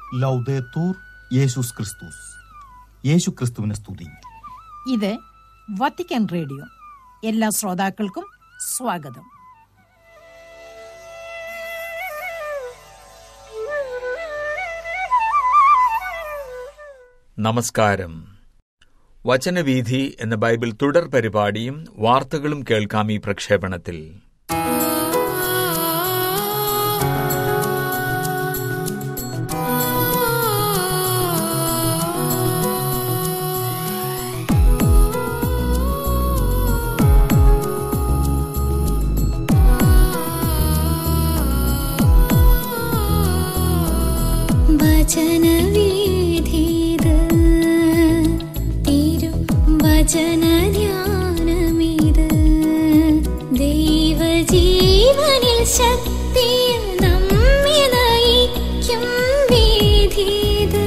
ലൗദേത്തൂർ യേശുസ് ക്രിസ്തുസ് യേശു ക്രിസ്തുവിനെ സ്തുതി ഇത് വത്തിക്കാൻ റേഡിയോ എല്ലാ ശ്രോതാക്കൾക്കും സ്വാഗതം നമസ്കാരം വചനവീഥി എന്ന ബൈബിൾ തുടർ പരിപാടിയും വാർത്തകളും കേൾക്കാം ഈ പ്രക്ഷേപണത്തിൽ വചനവീഥിത് തിരു വചനധ്യാനമിത് ദൈവജീവനിൽ ശക്തിയിൽ നമ്മെ നയിക്കും വീഥിത്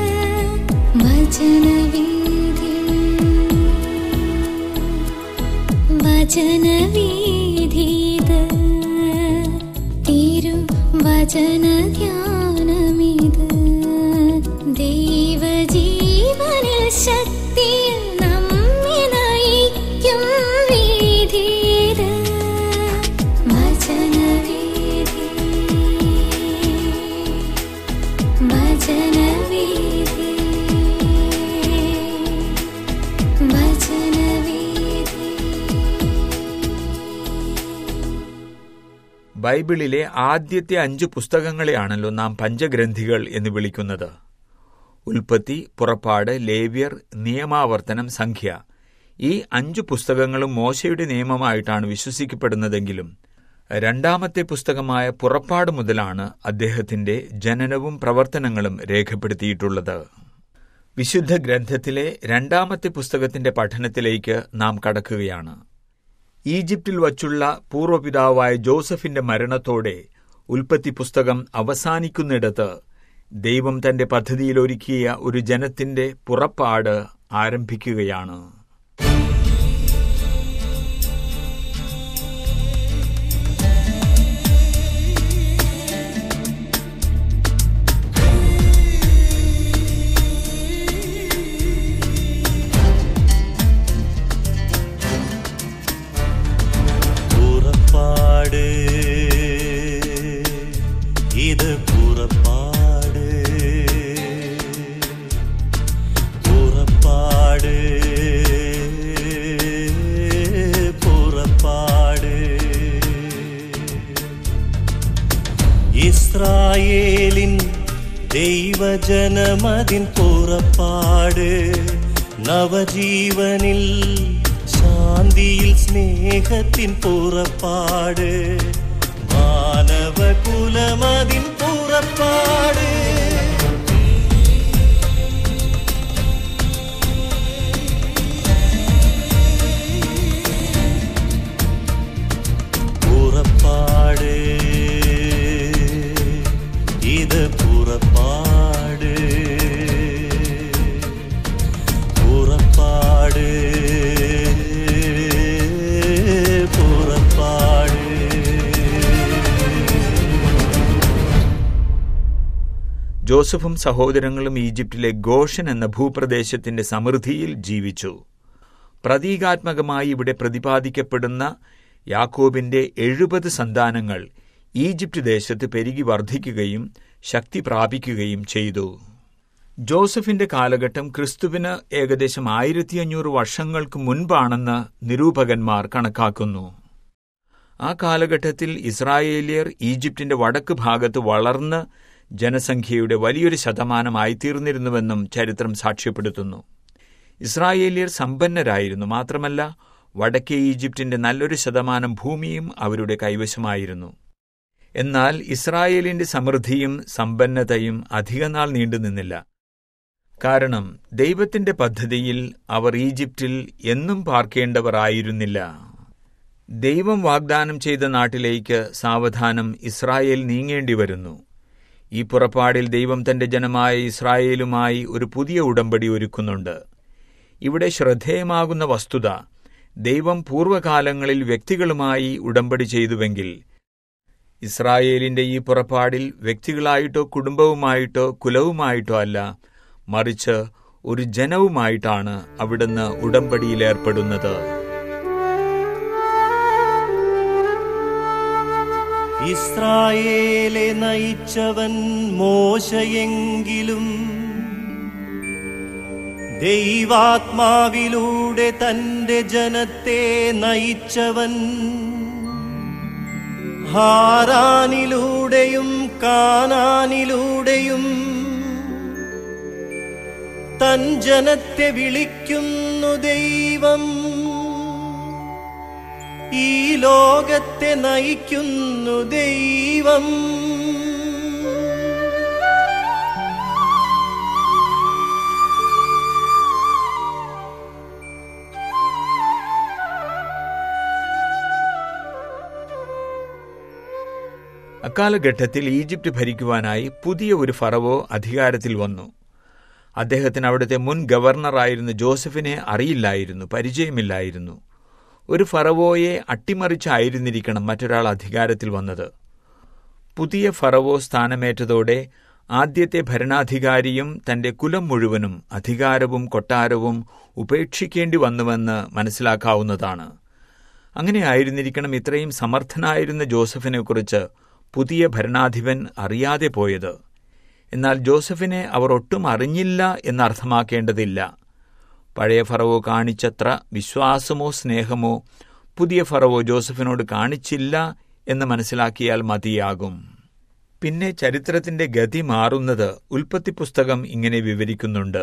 വചനവീഥി വചനവീഥിത് തിരു വചനധ്യാനമിത് ദൈവജീവനിൽ ശക്തിയിൽ നമ്മെ നയിക്കും വീഥിത് വചനവീഥി വചനവീഥി ബൈബിളിലെ ആദ്യത്തെ അഞ്ച് പുസ്തകങ്ങളെയാണല്ലോ നാം പഞ്ചഗ്രന്ഥികൾ എന്ന് വിളിക്കുന്നത് ഉൽപ്പത്തി പുറപ്പാട് ലേവ്യർ നിയമാവർത്തനം സംഖ്യ ഈ അഞ്ചു പുസ്തകങ്ങളും മോശയുടെ നിയമമായിട്ടാണ് വിശ്വസിക്കപ്പെടുന്നതെങ്കിലും രണ്ടാമത്തെ പുസ്തകമായ പുറപ്പാട് മുതലാണ് അദ്ദേഹത്തിന്റെ ജനനവും പ്രവർത്തനങ്ങളും രേഖപ്പെടുത്തിയിട്ടുള്ളത് വിശുദ്ധ ഗ്രന്ഥത്തിലെ രണ്ടാമത്തെ പുസ്തകത്തിന്റെ പഠനത്തിലേക്ക് നാം കടക്കുകയാണ് ഈജിപ്തിൽ വച്ചുള്ള പൂർവ്വപിതാവായ ജോസഫിന്റെ മരണത്തോടെ ഉൽപ്പത്തി പുസ്തകം അവസാനിക്കുന്നിടത്ത് ദൈവം തന്റെ പദ്ധതിയിലൊരുക്കിയ ഒരു ജനത്തിന്റെ പുറപ്പാട് ആരംഭിക്കുകയാണ് പുറപ്പാട് ഇത് പുറപ്പാട് പുറപ്പാട് പുറപ്പാട് ഇസ്രായേലിൻ ദൈവജനമതിൻ പുറപ്പാട് നവജീവനിൽ ശാന്തിയിൽ സ്നേഹത്തിൻ പുറപ്പാട് മാനവകുലമതിൻ പുറപ്പാട് പുറപ്പാട് ഇത് പുറപ്പാട് പുറപ്പാട് പുറപ്പാട് ജോസഫും സഹോദരങ്ങളും ഈജിപ്തിലെ ഗോഷൻ എന്ന ഭൂപ്രദേശത്തിന്റെ സമൃദ്ധിയിൽ ജീവിച്ചു പ്രതീകാത്മകമായി ഇവിടെ പ്രതിപാദിക്കപ്പെടുന്ന യാക്കോബിന്റെ എഴുപത് സന്താനങ്ങൾ ഈജിപ്ത് ദേശത്ത് പെരുകി വർദ്ധിക്കുകയും ശക്തി പ്രാപിക്കുകയും ചെയ്തു ജോസഫിന്റെ കാലഘട്ടം ക്രിസ്തുവിന് ഏകദേശം ആയിരത്തി അഞ്ഞൂറ് വർഷങ്ങൾക്ക് മുൻപാണെന്ന് നിരൂപകന്മാർ കണക്കാക്കുന്നു ആ കാലഘട്ടത്തിൽ ഇസ്രായേലിയർ ഈജിപ്തിന്റെ വടക്ക് ഭാഗത്ത് വളർന്ന് ജനസംഖ്യയുടെ വലിയൊരു ശതമാനമായിത്തീർന്നിരുന്നുവെന്നും ചരിത്രം സാക്ഷ്യപ്പെടുത്തുന്നു ഇസ്രായേലിയർ സമ്പന്നരായിരുന്നു മാത്രമല്ല വടക്കേ ഈജിപ്തിന്റെ നല്ലൊരു ശതമാനം ഭൂമിയും അവരുടെ കൈവശമായിരുന്നു എന്നാൽ ഇസ്രായേലിന്റെ സമൃദ്ധിയും സമ്പന്നതയും അധികനാൾ നീണ്ടുനിന്നില്ല കാരണം ദൈവത്തിന്റെ പദ്ധതിയിൽ അവർ ഈജിപ്തിൽ എന്നും പാർക്കേണ്ടവർ ആയിരുന്നില്ല ദൈവം വാഗ്ദാനം ചെയ്ത നാട്ടിലേക്ക് സാവധാനം ഇസ്രായേൽ നീങ്ങേണ്ടി വരുന്നു ഈ പുറപ്പാടിൽ ദൈവം തന്റെ ജനമായ ഇസ്രായേലുമായി ഒരു പുതിയ ഉടമ്പടി ഒരുക്കുന്നുണ്ട് ഇവിടെ ശ്രദ്ധേയമാകുന്ന വസ്തുത ദൈവം പൂർവ്വകാലങ്ങളിൽ വ്യക്തികളുമായി ഉടമ്പടി ചെയ്തുവെങ്കിൽ ഇസ്രായേലിന്റെ ഈ പുറപ്പാടിൽ വ്യക്തികളായിട്ടോ കുടുംബവുമായിട്ടോ കുലവുമായിട്ടോ അല്ല മറിച്ച് ഒരു ജനവുമായിട്ടാണ് അവിടുന്ന് ഉടമ്പടിയിലേർപ്പെടുന്നത് ഇസ്രായേലെ നയിച്ചവൻ മോശയെങ്കിലും ദൈവാത്മാവിലൂടെ തന്റെ ജനത്തെ നയിച്ചവൻ ഹാരാനിലൂടെയും കാനാനിലൂടെയും തൻ ജനത്തെ വിളിക്കുന്നു ദൈവം ഈ ലോകത്തെ നയിക്കുന്നു ദൈവം അക്കാലഘട്ടത്തിൽ ഈജിപ്ത് ഭരിക്കുവാനായി പുതിയ ഒരു ഫറവോ അധികാരത്തിൽ വന്നു അദ്ദേഹത്തിന് അവിടുത്തെ മുൻ ഗവർണറായിരുന്ന ജോസഫിനെ അറിയില്ലായിരുന്നു പരിചയമില്ലായിരുന്നു ഒരു ഫറവോയെ അട്ടിമറിച്ചായിരുന്നിരിക്കണം മറ്റൊരാൾ അധികാരത്തിൽ വന്നത് പുതിയ ഫറവോ സ്ഥാനമേറ്റതോടെ ആദ്യത്തെ ഭരണാധികാരിയും തന്റെ കുലം മുഴുവനും അധികാരവും കൊട്ടാരവും ഉപേക്ഷിക്കേണ്ടി വന്നുവെന്ന് മനസ്സിലാക്കാവുന്നതാണ് അങ്ങനെ ആയിരുന്നിരിക്കണം ഇത്രയും സമർത്ഥനായിരുന്ന ജോസഫിനെക്കുറിച്ച് പുതിയ ഭരണാധിപൻ അറിയാതെ പോയത് എന്നാൽ ജോസഫിനെ അവർ ഒട്ടും അറിഞ്ഞില്ല എന്നർത്ഥമാക്കേണ്ടതില്ല പഴയ ഫറവോ കാണിച്ചത്ര വിശ്വാസമോ സ്നേഹമോ പുതിയ ഫറവോ ജോസഫിനോട് കാണിച്ചില്ല എന്ന് മനസ്സിലാക്കിയാൽ മതിയാകും പിന്നെ ചരിത്രത്തിന്റെ ഗതി മാറുന്നത് ഉൽപ്പത്തി പുസ്തകം ഇങ്ങനെ വിവരിക്കുന്നുണ്ട്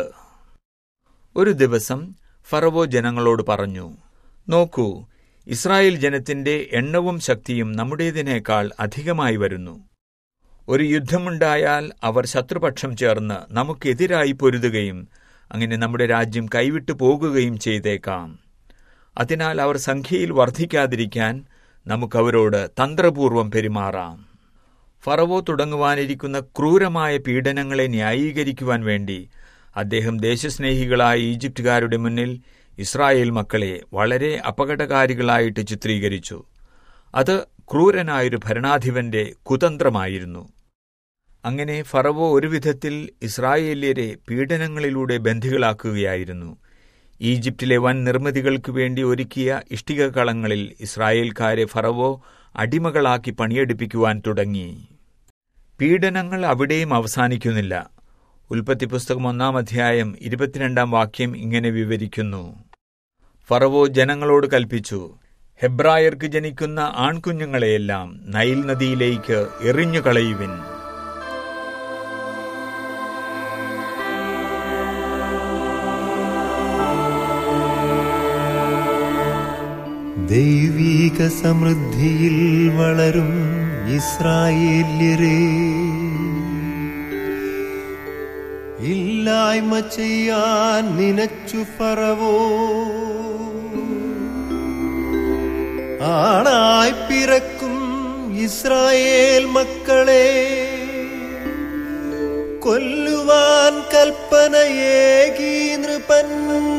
ഒരു ദിവസം ഫറവോ ജനങ്ങളോട് പറഞ്ഞു നോക്കൂ ഇസ്രായേൽ ജനത്തിന്റെ എണ്ണവും ശക്തിയും നമ്മുടേതിനേക്കാൾ അധികമായി വരുന്നു ഒരു യുദ്ധമുണ്ടായാൽ അവർ ശത്രുപക്ഷം ചേർന്ന് നമുക്കെതിരായി പൊരുതുകയും അങ്ങനെ നമ്മുടെ രാജ്യം കൈവിട്ടു പോകുകയും ചെയ്തേക്കാം അതിനാൽ അവർ സംഖ്യയിൽ വർദ്ധിക്കാതിരിക്കാൻ നമുക്കവരോട് തന്ത്രപൂർവം പെരുമാറാം ഫറവോ തുടങ്ങുവാനിരിക്കുന്ന ക്രൂരമായ പീഡനങ്ങളെ ന്യായീകരിക്കുവാൻ വേണ്ടി അദ്ദേഹം ദേശസ്നേഹികളായ ഈജിപ്തുകാരുടെ മുന്നിൽ ഇസ്രായേൽ മക്കളെ വളരെ അപകടകാരികളായിട്ട് ചിത്രീകരിച്ചു അത് ക്രൂരനായൊരു ഭരണാധിപന്റെ കുതന്ത്രമായിരുന്നു അങ്ങനെ ഫറവോ ഒരു വിധത്തിൽ ഇസ്രായേല്യരെ പീഡനങ്ങളിലൂടെ ബന്ധികളാക്കുകയായിരുന്നു ഈജിപ്തിലെ വൻ നിർമ്മിതികൾക്കു വേണ്ടി ഒരുക്കിയ ഇഷ്ടിക കളങ്ങളിൽ ഇസ്രായേൽക്കാരെ ഫറവോ അടിമകളാക്കി പണിയെടുപ്പിക്കുവാൻ തുടങ്ങി പീഡനങ്ങൾ അവിടെയും അവസാനിക്കുന്നില്ല ഉൽപ്പത്തി പുസ്തകം ഒന്നാം അധ്യായം ഇരുപത്തിരണ്ടാം വാക്യം ഇങ്ങനെ വിവരിക്കുന്നു ഫറവോ ജനങ്ങളോട് കൽപ്പിച്ചു ഹെബ്രായർക്ക് ജനിക്കുന്ന ആൺകുഞ്ഞുങ്ങളെയെല്ലാം നൈൽ നദിയിലേക്ക് എറിഞ്ഞുകളയുവിൻ ദൈവീക സമൃദ്ധിയിൽ വളരും ഇസ്രായേല്യരെ ഇല്ലായ്മ ചെയ്യാൻ നിനച്ചു ഫറവോ ആണായി പിറക്കും ഇസ്രായേൽ മക്കളെ കൊല്ലുവാൻ കൽപ്പനയേകീ നൃപൻ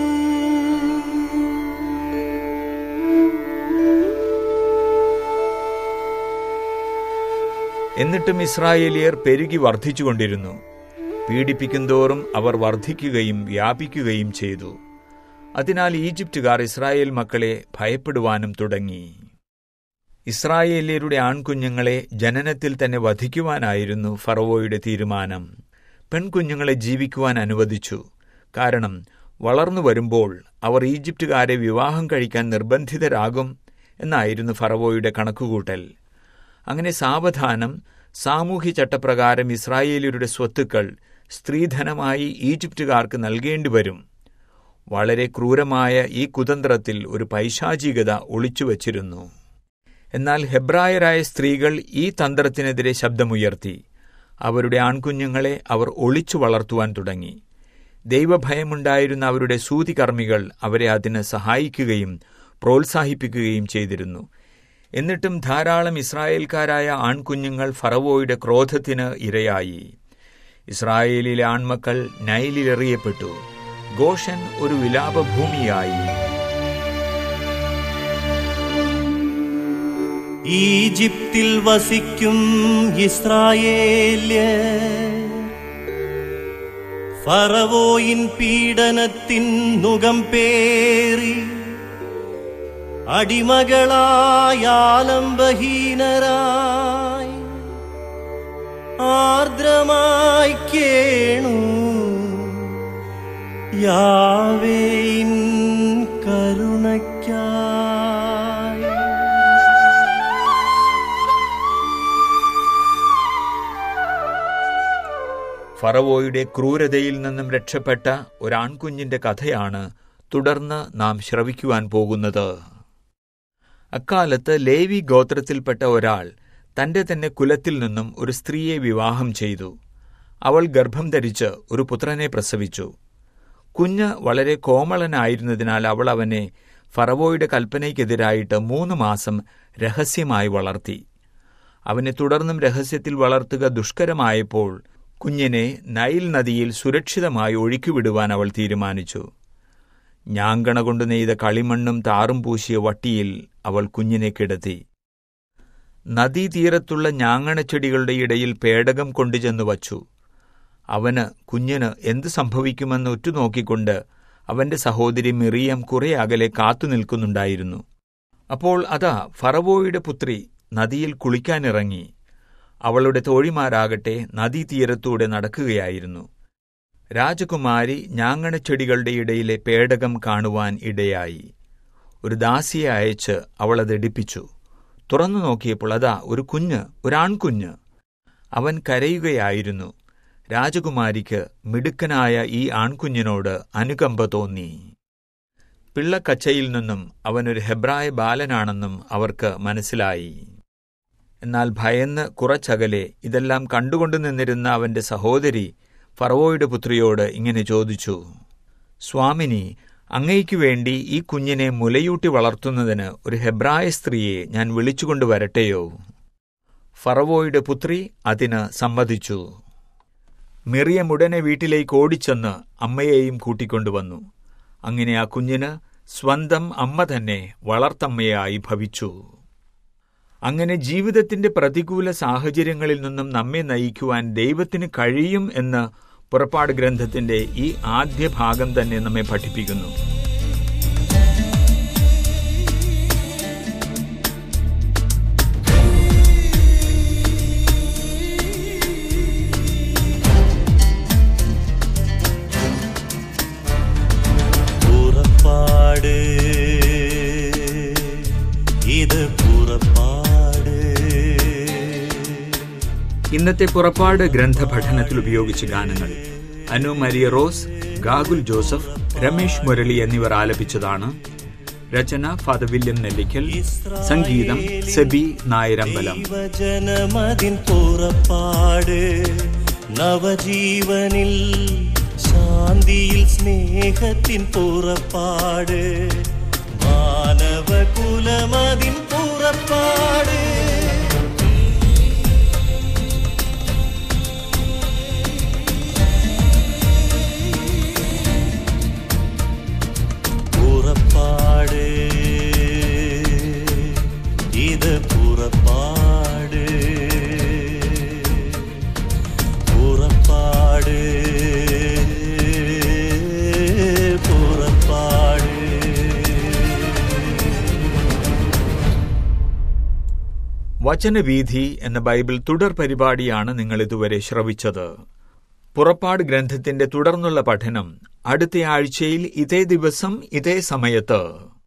എന്നിട്ടും ഇസ്രായേലിയർ പെരുകി വർദ്ധിച്ചുകൊണ്ടിരുന്നു പീഡിപ്പിക്കുന്തോറും അവർ വർദ്ധിക്കുകയും വ്യാപിക്കുകയും ചെയ്തു അതിനാൽ ഈജിപ്തുകാർ ഇസ്രായേൽ മക്കളെ ഭയപ്പെടുവാനും തുടങ്ങി ഇസ്രായേലിയരുടെ ആൺകുഞ്ഞുങ്ങളെ ജനനത്തിൽ തന്നെ വധിക്കുവാനായിരുന്നു ഫറവോയുടെ തീരുമാനം പെൺകുഞ്ഞുങ്ങളെ ജീവിക്കുവാൻ അനുവദിച്ചു കാരണം വളർന്നു വരുമ്പോൾ അവർ ഈജിപ്തുകാരെ വിവാഹം കഴിക്കാൻ നിർബന്ധിതരാകും എന്നായിരുന്നു ഫറവോയുടെ കണക്കുകൂട്ടൽ അങ്ങനെ സാവധാനം സാമൂഹ്യ ചട്ടപ്രകാരം ഇസ്രായേലിയരുടെ സ്വത്തുക്കൾ സ്ത്രീധനമായി ഈജിപ്തുകാർക്ക് നൽകേണ്ടി വരും വളരെ ക്രൂരമായ ഈ കുതന്ത്രത്തിൽ ഒരു പൈശാചികത ഒളിച്ചുവച്ചിരുന്നു എന്നാൽ ഹെബ്രായരായ സ്ത്രീകൾ ഈ തന്ത്രത്തിനെതിരെ ശബ്ദമുയർത്തി അവരുടെ ആൺകുഞ്ഞുങ്ങളെ അവർ ഒളിച്ചു വളർത്തുവാൻ തുടങ്ങി ദൈവഭയമുണ്ടായിരുന്ന അവരുടെ സൂതികർമ്മികൾ അവരെ അതിന് സഹായിക്കുകയും പ്രോത്സാഹിപ്പിക്കുകയും ചെയ്തിരുന്നു എന്നിട്ടും ധാരാളം ഇസ്രായേൽക്കാരായ ആൺകുഞ്ഞുങ്ങൾ ഫറവോയുടെ ക്രോധത്തിന് ഇരയായി ഇസ്രായേലിലെ ആൺമക്കൾ നൈലിലെറിയപ്പെട്ടു ഗോഷൻ ഒരു വിലാപഭൂമിയായി ഈജിപ്തിൽ വസിക്കും ഇസ്രായേല്യ ഫറവോയിൻ പീഡനത്തിൻ നുകം പേറി അടിമകളായാലംബഹീനരായി ആർദ്രമായി കേണു യാവേയിൻ കരുണയ്ക്കായി ഫറവോയുടെ ക്രൂരതയിൽ നിന്നും രക്ഷപ്പെട്ട ഒരാൺകുഞ്ഞിന്റെ കഥയാണ് തുടർന്ന് നാം ശ്രവിക്കുവാൻ പോകുന്നത് അക്കാലത്ത് ലേവി ഗോത്രത്തിൽപ്പെട്ട ഒരാൾ തന്റെ തന്നെ കുലത്തിൽ നിന്നും ഒരു സ്ത്രീയെ വിവാഹം ചെയ്തു അവൾ ഗർഭം ധരിച്ച് ഒരു പുത്രനെ പ്രസവിച്ചു കുഞ്ഞ് വളരെ കോമളനായിരുന്നതിനാൽ അവൾ അവനെ ഫറവോയുടെ കൽപ്പനയ്ക്കെതിരായിട്ട് മൂന്ന് മാസം രഹസ്യമായി വളർത്തി അവനെ തുടർന്നും രഹസ്യത്തിൽ വളർത്തുക ദുഷ്കരമായപ്പോൾ കുഞ്ഞിനെ നൈൽ നദിയിൽ സുരക്ഷിതമായി ഒഴുക്കിവിടുവാൻ അവൾ തീരുമാനിച്ചു ഞാങ്കണ കൊണ്ട് നെയ്ത കളിമണ്ണും താറും പൂശിയ വട്ടിയിൽ അവൾ കുഞ്ഞിനെ കിടത്തി നദീതീരത്തുള്ള ഞാങ്ങണച്ചെടികളുടെ ഇടയിൽ പേടകം കൊണ്ടുചെന്ന് വച്ചു അവന് കുഞ്ഞിന് എന്ത് സംഭവിക്കുമെന്ന് ഉറ്റുനോക്കിക്കൊണ്ട് അവന്റെ സഹോദരി മിറിയം കുറെ അകലെ കാത്തുനിൽക്കുന്നുണ്ടായിരുന്നു അപ്പോൾ അതാ ഫറവോയുടെ പുത്രി നദിയിൽ കുളിക്കാനിറങ്ങി അവളുടെ തോഴിമാരാകട്ടെ നദീതീരത്തൂടെ നടക്കുകയായിരുന്നു രാജകുമാരി ഞാങ്ങണച്ചെടികളുടെ ഇടയിലെ പേടകം കാണുവാൻ ഇടയായി ഒരു ദാസിയെ അയച്ച് അവൾ അത് എടുപ്പിച്ചു തുറന്നു നോക്കിയപ്പോൾ അതാ ഒരു കുഞ്ഞ് ഒരാൺകുഞ്ഞ് അവൻ കരയുകയായിരുന്നു രാജകുമാരിക്ക് മിടുക്കനായ ഈ ആൺകുഞ്ഞിനോട് അനുകമ്പ തോന്നി പിള്ളക്കച്ചയിൽ നിന്നും അവനൊരു ഹെബ്രായ ബാലനാണെന്നും അവർക്ക് മനസ്സിലായി എന്നാൽ ഭയന്ന് കുറച്ചകലെ ഇതെല്ലാം കണ്ടുകൊണ്ടു നിന്നിരുന്ന അവന്റെ സഹോദരി ഫറവോയുടെ പുത്രിയോട് ഇങ്ങനെ ചോദിച്ചു സ്വാമിനി അങ്ങയ്ക്കു വേണ്ടി ഈ കുഞ്ഞിനെ മുലയൂട്ടി വളർത്തുന്നതിന് ഒരു ഹെബ്രായ സ്ത്രീയെ ഞാൻ വിളിച്ചുകൊണ്ട് വരട്ടെയോ ഫറവോയുടെ പുത്രി അതിന് സമ്മതിച്ചു മിറിയം ഉടനെ വീട്ടിലേക്ക് ഓടിച്ചെന്ന് അമ്മയെയും കൂട്ടിക്കൊണ്ടുവന്നു അങ്ങനെ ആ കുഞ്ഞിന് സ്വന്തം അമ്മ തന്നെ വളർത്തമ്മയായി ഭവിച്ചു അങ്ങനെ ജീവിതത്തിന്റെ പ്രതികൂല സാഹചര്യങ്ങളിൽ നിന്നും നമ്മെ നയിക്കുവാൻ ദൈവത്തിന് കഴിയും എന്ന് പുറപ്പാട് ഗ്രന്ഥത്തിന്റെ ഈ ആദ്യ ഭാഗം തന്നെ നമ്മെ പഠിപ്പിക്കുന്നു പുറപ്പാട് ഇത് പുറപ്പാട് ഇന്നത്തെ പുറപ്പാട് ഗ്രന്ഥ പഠനത്തിൽ ഉപയോഗിച്ച ഗാനങ്ങൾ അനു മരിയ റോസ് ഗാഗുൽ ജോസഫ് രമേശ് മുരളി എന്നിവർ ആലപിച്ചതാണ് രചന ഫാദർ വില്യം നെല്ലിക്കൽ സംഗീതം സെബി നായരമ്പലം ദൈവജനമതിൻ പുറപ്പാട് നവജീവനിൽ ശാന്തിയിൽ സ്നേഹത്തിൻ പുറപ്പാട് മാനവകുലമതിൻ പുറപ്പാട് പുറപ്പാട് ഇത് പുറപ്പാട് പുറപ്പാട് പുറപ്പാട് വചനവീഥി എന്ന ബൈബിൾ തുടർ പരിപാടിയാണ് നിങ്ങൾ ഇതുവരെ ശ്രവിച്ചത് പുറപ്പാട് ഗ്രന്ഥത്തിന്റെ തുടർന്നുള്ള പഠനം അടുത്ത ആഴ്ചയിൽ ഇതേ ദിവസം ഇതേ സമയത്ത്